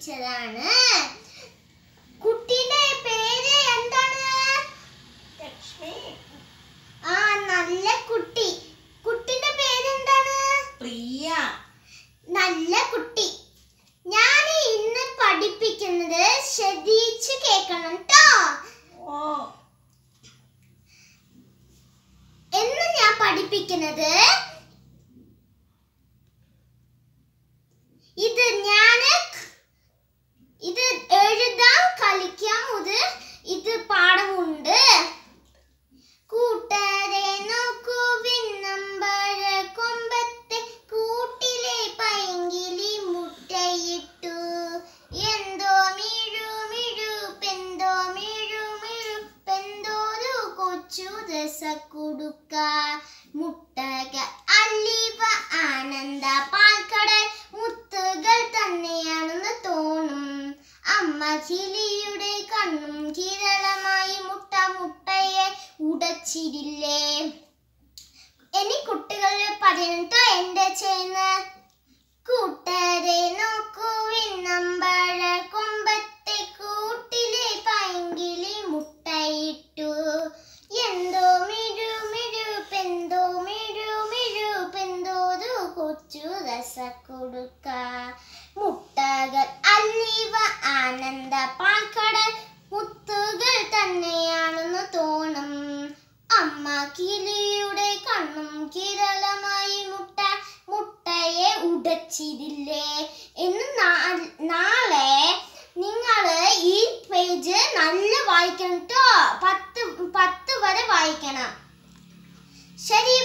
പഠിപ്പിച്ചതാണ് കുട്ടിയുടെ പേര് എന്താണ് ലക്ഷ്മി ആ നല്ല കുട്ടി കുട്ടിയുടെ പേരെന്താണ് പ്രിയ നല്ല കുട്ടി ഞാൻ ഇന്ന് പഠിപ്പിക്കുന്നത് ശ്രദ്ധിച്ച് കേൾക്കണം ട്ടോ ഓ എന്ന് ഞാൻ പഠിപ്പിക്കുന്നത് ഇത് ഞാന് ഇത് എഴുതാൻ കളിക്കാം ഇത് ഇത് പാഠമുണ്ട് കൂട്ടരെ നോക്കൂ വിണ്ണമ്പഴ കൊമ്പത്തെ കൂട്ടിലെ പൈങ്കിളി മുട്ടയിട്ടു എന്തോ മിഴു മിഴു പെന്തോ മിഴു മിഴു പെന്തോരു കൊച്ചു രസക്കുടുക്ക മുട്ടകൾ അല്ലിവ ആനന്ദ പാൽക്കടൽ മുത്തുകൾ തന്നെയാണെന്ന് തോന്നും അമ്മ ചിലിയുടെ കണ്ണും കിരളമായി മുട്ട മുട്ടയെ ഉടച്ചിരില്ലേ ഇനി കുട്ടികൾ പറയുന്നത് എന്റെ ചെയ്യുന്ന കൂട്ടരെ നോക്കൂ നമ്പഴ കൊമ്പത്തെ കൂട്ടിലെ പൈങ്കിളി മുട്ടയിട്ടു എന്തോ മിഴു മിഴു പെന്തോ മിഴു മിഴു പെന്തോരു കൊച്ചു രസക്കൊടുക്ക മുട്ടകൾ അല്ലിവ ആനന്ദ പാൽക്കടൽ മുത്തുകൾ തന്നെയാണെന്ന് തോന്നും അമ്മ കിളിയുടെ കണ്ണും കിരളമായി മുട്ട മുട്ടയെ ഉടച്ചിരില്ലേ എന്ന് നാ- നാളെ നിങ്ങൾ ഈ പേജ് നല്ല വായിക്കണം കേട്ടോ പത്ത് പത്ത് വരെ വായിക്കണം ശരി